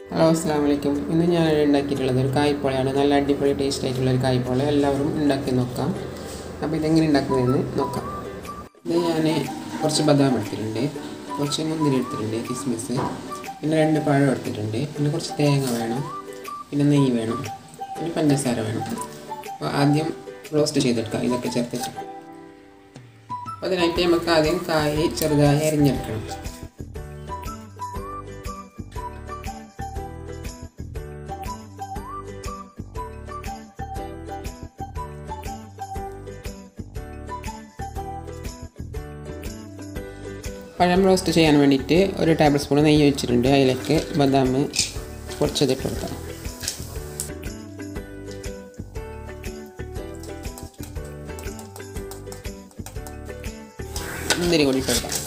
hello അസ്സാം വലൈക്കും ഇന്ന് ഞാൻ ഉണ്ടാക്കിയിട്ടുള്ളത് ഒരു കായ്പോളയാണ് നല്ല അടിപൊളി ടേസ്റ്റ് ആയിട്ടുള്ള ഒരു കായ്പോള എല്ലാവരും ഉണ്ടാക്കി നോക്കാം അപ്പോൾ ഇതെങ്ങനെ ഉണ്ടാക്കുന്നതെന്ന് നോക്കാം ഇത് ഞാൻ കുറച്ച് ബദാം എടുത്തിട്ടുണ്ട് കുറച്ച് മുന്തിരി എടുത്തിട്ടുണ്ട് കിസ്മിസ് പിന്നെ രണ്ട് പഴം എടുത്തിട്ടുണ്ട് പിന്നെ കുറച്ച് തേങ്ങ വേണം പിന്നെ നെയ്യ് വേണം പിന്നെ പഞ്ചസാര വേണം അപ്പോൾ ആദ്യം റോസ്റ്റ് ചെയ്തെടുക്കാം ഇതൊക്കെ ചേർത്തിട്ട് അപ്പോൾ അതിനായിട്ട് നമുക്ക് ആദ്യം കായ് ചെറുതായി അരിഞ്ഞെടുക്കണം പഴം റോസ്റ്റ് ചെയ്യാൻ വേണ്ടിയിട്ട് ഒരു ടേബിൾ സ്പൂൺ നെയ്യ് വെച്ചിട്ടുണ്ട് അതിലേക്ക് ബദാം പൊടിച്ചതിട്ട് കൊടുക്കാം മുന്തിരി കൂടി ഇട്ട് കൊടുക്കാം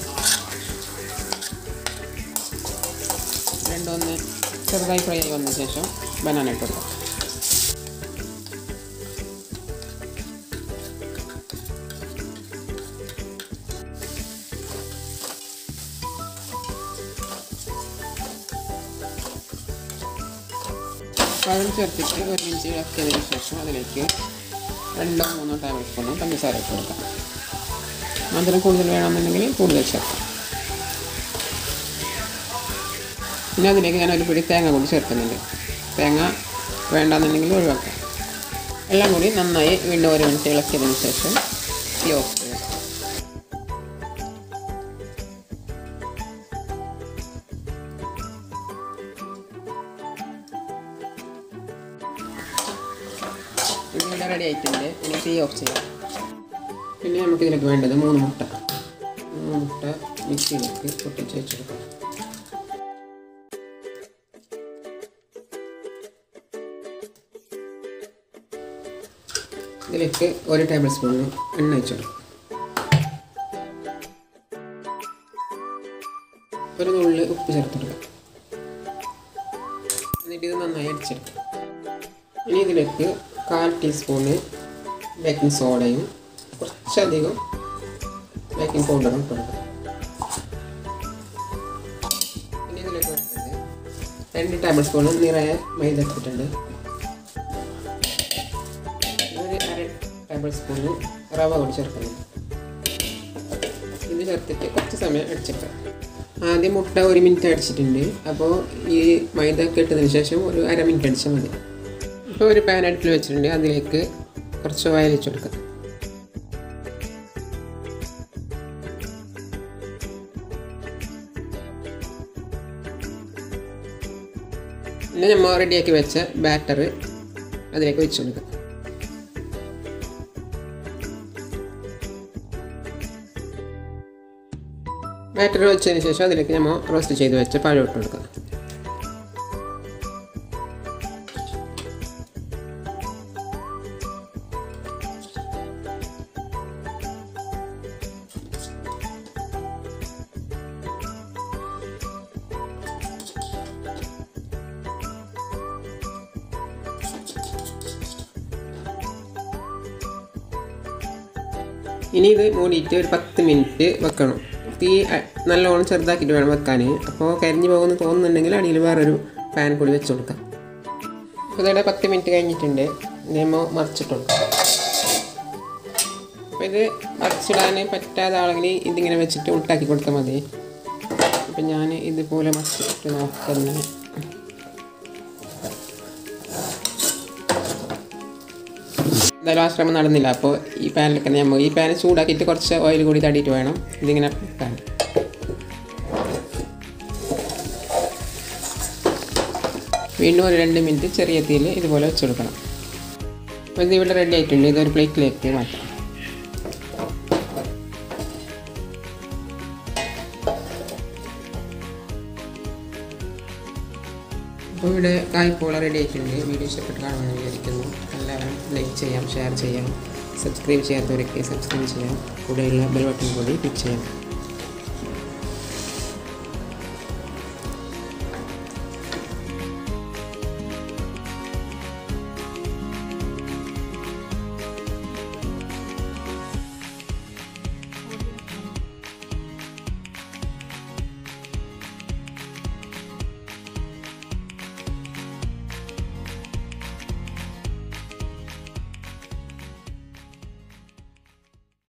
രണ്ടൊന്ന് ചെറുതായി ഫ്രൈ ആയി വന്ന ശേഷം ബനാന ഇട്ട് കൊടുക്കാം പഴം ചേർത്തിട്ട് ഒരു മിനിറ്റ് ഇളക്കിയതിന് ശേഷം അതിലേക്ക് രണ്ടോ മൂന്നോ ടേബിൾ സ്പൂൺ പഞ്ചസാര ഇട്ട് കൊടുക്കാം മധുരം കൂടുതൽ വേണമെന്നുണ്ടെങ്കിൽ കൂടുതൽ ചേർക്കാം പിന്നെ അതിലേക്ക് ഞാൻ ഒരു പിടി തേങ്ങ കൂടി ചേർക്കുന്നുണ്ട് തേങ്ങ വേണ്ടാന്നുണ്ടെങ്കിൽ ഒഴിവാക്കാം എല്ലാം കൂടി നന്നായി വീണ്ടും ഒരു മിനിറ്റ് ഇളക്കിയതിന് ശേഷം തീ ഓഫ് ചെയ്യാം ഇവിടെ റെഡി ആയിട്ടുണ്ട് ഇനി തീ ഓഫ് ചെയ്യാം പിന്നെ നമുക്ക് ഇതിലേക്ക് വേണ്ടത് മൂന്ന് മുട്ട മൂന്ന് മുട്ട മിക്സിയിലേക്ക് പൊട്ടിച്ച് വെച്ചെടുക്കാം ഇതിലേക്ക് ഒരു ടേബിൾ സ്പൂൺ എണ്ണ വെച്ചെടുക്കും ഒരു നുള്ളിൽ ഉപ്പ് ചേർത്തെടുക്കാം എന്നിട്ട് ഇത് നന്നായി അടിച്ചെടുക്കാം ഇനി ഇതിലേക്ക് കാൽ ടീസ്പൂണ് ബേക്കിംഗ് സോഡയും കുറച്ചധികം ബേക്കിംഗ് പൗഡറും ഇട്ട് കൊടുക്കാം ഇനി ഇതിലേക്ക് വേണ്ടത് രണ്ട് ടേബിൾ സ്പൂൺ നിറയെ മൈദ എടുത്തിട്ടുണ്ട് ഒരു അര ടേബിൾ സ്പൂണ് റവ കൂടി ചേർക്കുന്നുണ്ട് ഇത് ചേർത്തിട്ട് കുറച്ച് സമയം അടിച്ചെടുക്കാം ആദ്യം മുട്ട ഒരു മിനിറ്റ് അടിച്ചിട്ടുണ്ട് അപ്പോൾ ഈ മൈദ ഇട്ടതിന് ശേഷം ഒരു അര മിനിറ്റ് അടിച്ചാൽ മതി ഇപ്പോൾ ഒരു പാൻ അടുപ്പിൽ വെച്ചിട്ടുണ്ട് അതിലേക്ക് കുറച്ച് ഓയിൽ വെച്ച് കൊടുക്കാം പിന്നെ നമ്മൾ റെഡിയാക്കി വെച്ച ബാറ്റർ അതിലേക്ക് വെച്ച് കൊടുക്കാം ബാറ്റർ വെച്ചതിന് ശേഷം അതിലേക്ക് നമ്മൾ റോസ്റ്റ് ചെയ്ത് വെച്ച പഴം ഇട്ട് കൊടുക്കാം ഇനി ഇത് മൂടിയിട്ട് ഒരു പത്ത് മിനിറ്റ് വെക്കണം തീ നല്ലോണം ചെറുതാക്കിയിട്ട് വേണം വെക്കാൻ അപ്പോൾ കരിഞ്ഞു പോകുമെന്ന് തോന്നുന്നുണ്ടെങ്കിൽ അടിയിൽ വേറൊരു പാൻ കൂടി വെച്ച് കൊടുക്കാം അപ്പോൾ ഇതോടെ പത്ത് മിനിറ്റ് കഴിഞ്ഞിട്ടുണ്ട് ഇതേമോ മറിച്ചിട്ട് കൊടുക്കാം അപ്പോൾ ഇത് മറിച്ചിടാൻ പറ്റാത്ത ആളെങ്കിൽ ഇതിങ്ങനെ വെച്ചിട്ട് ഉൾട്ടാക്കി കൊടുത്താൽ മതി അപ്പം ഞാൻ ഇതുപോലെ മറിച്ചിട്ട് നോക്കുന്നത് എന്തായാലും ആ ശ്രമം നടന്നില്ല അപ്പോൾ ഈ പാനിലൊക്കെ നമ്മൾ ഈ പാൻ ചൂടാക്കിയിട്ട് കുറച്ച് ഓയിൽ കൂടി തടിയിട്ട് വേണം ഇതിങ്ങനെ വെക്കാൻ വീണ്ടും ഒരു രണ്ട് മിനിറ്റ് ചെറിയ തീയിൽ ഇതുപോലെ വെച്ചെടുക്കണം അപ്പോൾ ഇത് ഇവിടെ റെഡി ആയിട്ടുണ്ട് ഇതൊരു പ്ലേറ്റിലേക്ക് മാറ്റാം അപ്പോൾ ഇവിടെ കായ്പോള റെഡി ആയിട്ടുണ്ട് വീഡിയോ ഇഷ്ടപ്പെട്ട് കാണുമെന്ന് വിചാരിക്കുന്നു എല്ലാവരും ലൈക്ക് ചെയ്യാം ഷെയർ ചെയ്യാം സബ്സ്ക്രൈബ് ചെയ്യാത്തവരൊക്കെ സബ്സ്ക്രൈബ് ചെയ്യാം കൂടെയുള്ള ബെൽ ബട്ടൺ കൂടി ക്ലിക്ക് ചെയ്യാം